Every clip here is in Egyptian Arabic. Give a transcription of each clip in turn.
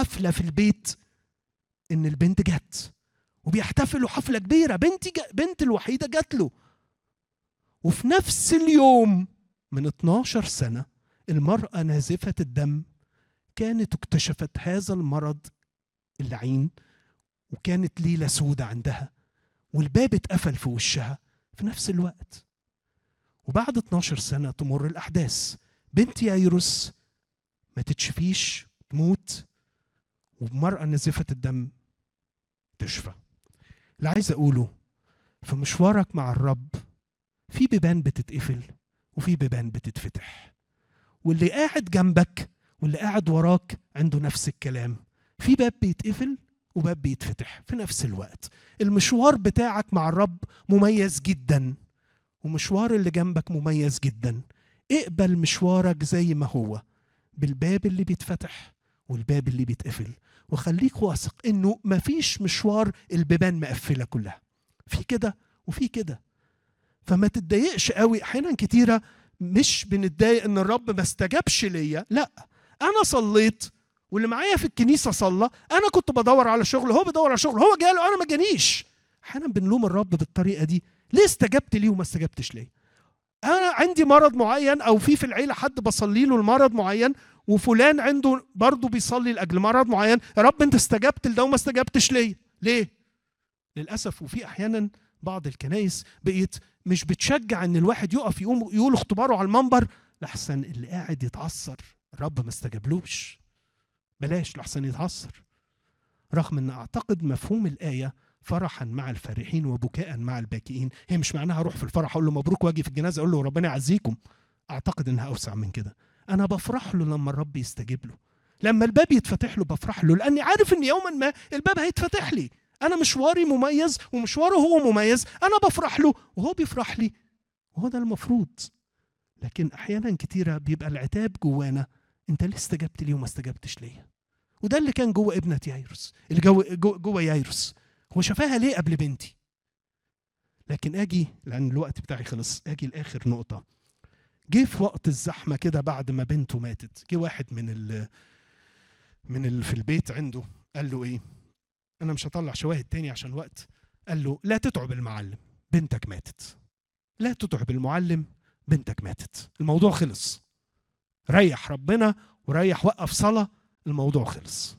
حفله في البيت ان البنت جت وبيحتفلوا حفله كبيره بنتي جا بنت الوحيده جات له وفي نفس اليوم من 12 سنه المراه نازفه الدم كانت اكتشفت هذا المرض اللعين وكانت ليله سودة عندها والباب اتقفل في وشها في نفس الوقت وبعد 12 سنه تمر الاحداث بنت يايروس ما تتشفيش تموت ومرأة نزفة الدم تشفى اللي عايز أقوله في مشوارك مع الرب في بيبان بتتقفل وفي بيبان بتتفتح واللي قاعد جنبك واللي قاعد وراك عنده نفس الكلام في باب بيتقفل وباب بيتفتح في نفس الوقت المشوار بتاعك مع الرب مميز جدا ومشوار اللي جنبك مميز جدا اقبل مشوارك زي ما هو بالباب اللي بيتفتح والباب اللي بيتقفل وخليك واثق انه مفيش مشوار البيبان مقفله كلها في كده وفي كده فما تتضايقش قوي احيانا كتيره مش بنتضايق ان الرب ما استجابش ليا لا انا صليت واللي معايا في الكنيسه صلى انا كنت بدور على شغل هو بيدور على شغل هو جاله انا ما جانيش احيانا بنلوم الرب بالطريقه دي ليه استجبت ليه وما استجبتش ليه انا عندي مرض معين او في في العيله حد بصلي له المرض معين وفلان عنده برضه بيصلي لاجل مرض معين يا رب انت استجبت لده وما استجبتش ليه ليه للاسف وفي احيانا بعض الكنايس بقيت مش بتشجع ان الواحد يقف يقوم يقول اختباره على المنبر لحسن اللي قاعد يتعثر الرب ما استجابلوش بلاش لحسن يتعثر رغم ان اعتقد مفهوم الايه فرحا مع الفرحين وبكاء مع الباكئين هي مش معناها اروح في الفرح اقول له مبروك واجي في الجنازه اقول له ربنا يعزيكم اعتقد انها اوسع من كده انا بفرح له لما الرب يستجيب له لما الباب يتفتح له بفرح له لاني عارف ان يوما ما الباب هيتفتح لي انا مشواري مميز ومشواره هو مميز انا بفرح له وهو بيفرح لي وهو ده المفروض لكن احيانا كتيره بيبقى العتاب جوانا انت ليه استجبت لي وما استجبتش ليا وده اللي كان جوه ابنه يايروس اللي جوه جوه, جوه يايروس هو شافاها ليه قبل بنتي لكن اجي لان الوقت بتاعي خلص اجي لاخر نقطه جه في وقت الزحمه كده بعد ما بنته ماتت جه واحد من ال من اللي في البيت عنده قال له ايه انا مش هطلع شواهد تاني عشان وقت قال له لا تتعب المعلم بنتك ماتت لا تتعب المعلم بنتك ماتت الموضوع خلص ريح ربنا وريح وقف صلاه الموضوع خلص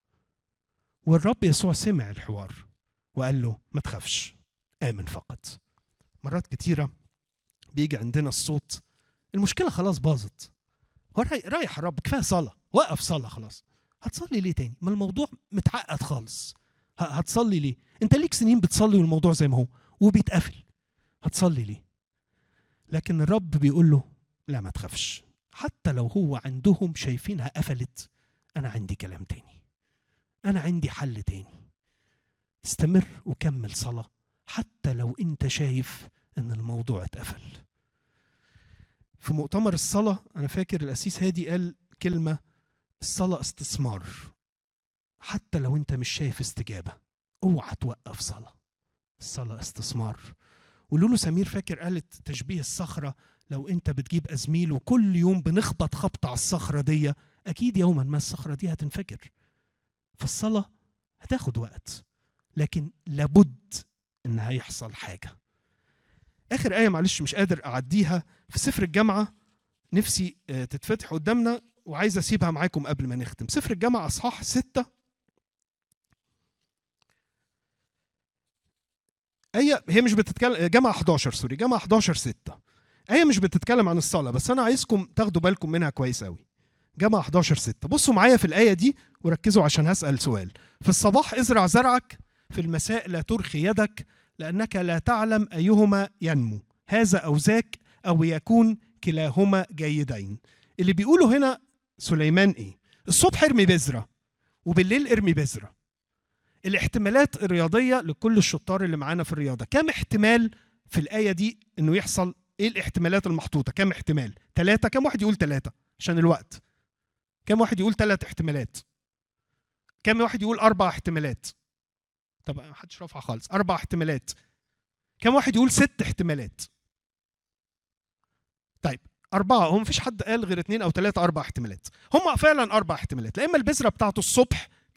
والرب يسوع سمع الحوار وقال له ما تخافش آمن فقط مرات كتيرة بيجي عندنا الصوت المشكلة خلاص باظت هو رايح الرب كفاية صلاة وقف صلاة خلاص هتصلي ليه تاني ما الموضوع متعقد خالص هتصلي ليه انت ليك سنين بتصلي والموضوع زي ما هو وبيتقفل هتصلي ليه لكن الرب بيقول له لا ما تخافش حتى لو هو عندهم شايفينها قفلت انا عندي كلام تاني انا عندي حل تاني استمر وكمل صلاه حتى لو انت شايف ان الموضوع اتقفل في مؤتمر الصلاه انا فاكر الاسيس هادي قال كلمه الصلاه استثمار حتى لو انت مش شايف استجابه اوعى توقف صلاه الصلاه استثمار ولولو سمير فاكر قالت تشبيه الصخره لو انت بتجيب ازميل وكل يوم بنخبط خبط على الصخره دي اكيد يوما ما الصخره دي هتنفجر فالصلاه هتاخد وقت لكن لابد ان هيحصل حاجه اخر ايه معلش مش قادر اعديها في سفر الجامعه نفسي تتفتح قدامنا وعايز اسيبها معاكم قبل ما نختم سفر الجامعه اصحاح ستة هي هي مش بتتكلم جامعه 11 سوري جامعه 11 6 هي مش بتتكلم عن الصلاه بس انا عايزكم تاخدوا بالكم منها كويس قوي جامعه 11 6 بصوا معايا في الايه دي وركزوا عشان هسال سؤال في الصباح ازرع زرعك في المساء لا ترخي يدك لانك لا تعلم ايهما ينمو هذا او ذاك او يكون كلاهما جيدين اللي بيقوله هنا سليمان ايه الصبح ارمي بذره وبالليل ارمي بذره الاحتمالات الرياضيه لكل الشطار اللي معانا في الرياضه كم احتمال في الايه دي انه يحصل ايه الاحتمالات المحطوطه كم احتمال ثلاثه كم واحد يقول ثلاثه عشان الوقت كم واحد يقول ثلاث احتمالات كم واحد يقول اربع احتمالات طب ما حدش رافع خالص اربع احتمالات كم واحد يقول ست احتمالات طيب أربعة هو مفيش حد قال غير اتنين أو تلاتة أربع احتمالات هم فعلا أربع احتمالات لا إما البذرة بتاعته الصبح